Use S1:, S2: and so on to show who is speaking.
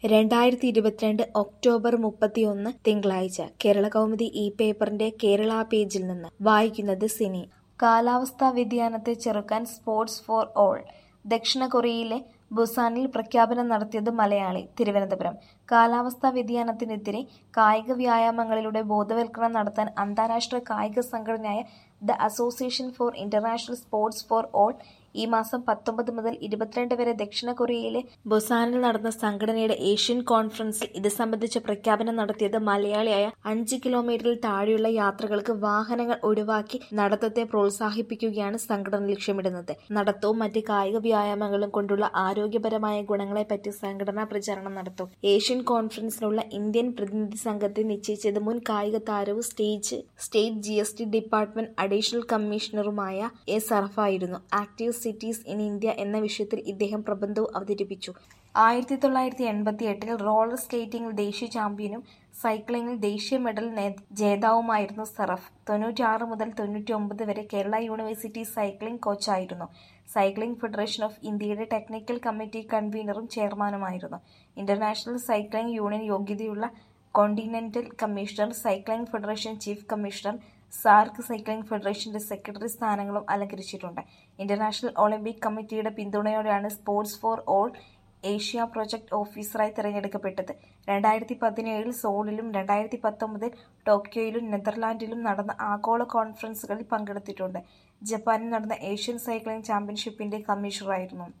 S1: രണ്ടായിരത്തി ഇരുപത്തിരണ്ട് ഒക്ടോബർ മുപ്പത്തിയൊന്ന് തിങ്കളാഴ്ച കേരളകൗമുദി ഈ പേപ്പറിന്റെ കേരള പേജിൽ നിന്ന് വായിക്കുന്നത് സിനി കാലാവസ്ഥാ വ്യതിയാനത്തെ ചെറുക്കാൻ സ്പോർട്സ് ഫോർ ഓൾ ദക്ഷിണ കൊറിയയിലെ ബുസാനിൽ പ്രഖ്യാപനം നടത്തിയത് മലയാളി തിരുവനന്തപുരം കാലാവസ്ഥാ വ്യതിയാനത്തിനെതിരെ കായിക വ്യായാമങ്ങളിലൂടെ ബോധവൽക്കരണം നടത്താൻ അന്താരാഷ്ട്ര കായിക സംഘടനയായ the association for international sports for all ഈ മാസം പത്തൊമ്പത് മുതൽ ഇരുപത്തിരണ്ട് വരെ ദക്ഷിണ കൊറിയയിലെ ബുസാനിൽ നടന്ന സംഘടനയുടെ ഏഷ്യൻ കോൺഫറൻസിൽ ഇത് സംബന്ധിച്ച പ്രഖ്യാപനം നടത്തിയത് മലയാളിയായ അഞ്ച് കിലോമീറ്ററിൽ താഴെയുള്ള യാത്രകൾക്ക് വാഹനങ്ങൾ ഒഴിവാക്കി നടത്തത്തെ പ്രോത്സാഹിപ്പിക്കുകയാണ് സംഘടന ലക്ഷ്യമിടുന്നത് നടത്തവും മറ്റ് കായിക വ്യായാമങ്ങളും കൊണ്ടുള്ള ആരോഗ്യപരമായ ഗുണങ്ങളെപ്പറ്റി സംഘടന പ്രചാരണം നടത്തും ഏഷ്യൻ കോൺഫറൻസിനുള്ള ഇന്ത്യൻ പ്രതിനിധി സംഘത്തെ നിശ്ചയിച്ചത് മുൻ കായിക താരവും stage state G S T department additional കമ്മീഷണറുമായ എ സർഫായിരുന്നു ആക്റ്റീവ് സിറ്റീസ് ഇൻ ഇന്ത്യ എന്ന വിഷയത്തിൽ ഇദ്ദേഹം പ്രബന്ധവും അവതരിപ്പിച്ചു ആയിരത്തി തൊള്ളായിരത്തി എൺപത്തി എട്ടിൽ റോളർ സ്കേറ്റിംഗിൽ ദേശീയ ചാമ്പ്യനും സൈക്ലിംഗിൽ ദേശീയ മെഡൽ നേ- ജേതാവുമായിരുന്നു സറഫ് തൊണ്ണൂറ്റിയാറ് മുതൽ തൊണ്ണൂറ്റി ഒമ്പത് വരെ കേരള യൂണിവേഴ്സിറ്റി സൈക്ലിംഗ് കോച്ചായിരുന്നു സൈക്ലിംഗ് ഫെഡറേഷൻ ഓഫ് ഇന്ത്യയുടെ ടെക്നിക്കൽ കമ്മിറ്റി കൺവീനറും ചെയർമാനുമായിരുന്നു ഇന്റർനാഷണൽ സൈക്ലിംഗ് യൂണിയൻ യോഗ്യതയുള്ള continental commissioner cycling federation chief commissioner SAARC cycling ഫെഡറേഷന്റെ സെക്രട്ടറി സ്ഥാനങ്ങളും അലങ്കരിച്ചിട്ടുണ്ട് ഇന്റർനാഷണൽ ഒളിമ്പിക് കമ്മിറ്റിയുടെ പിന്തുണയോടെയാണ് sports for all Asia project ഓഫീസറായി തിരഞ്ഞെടുക്കപ്പെട്ടത് രണ്ടായിരത്തി പതിനേഴിൽ സോളിലും രണ്ടായിരത്തി പത്തൊമ്പതിൽ ടോക്കിയോയിലും നെതർലാൻഡിലും നടന്ന ആഗോള കോൺഫറൻസുകളിൽ പങ്കെടുത്തിട്ടുണ്ട് ജപ്പാനിൽ നടന്ന ഏഷ്യൻ സൈക്ലിംഗ് ചാമ്പ്യൻഷിപ്പിന്റെ കമ്മീഷണറായിരുന്നു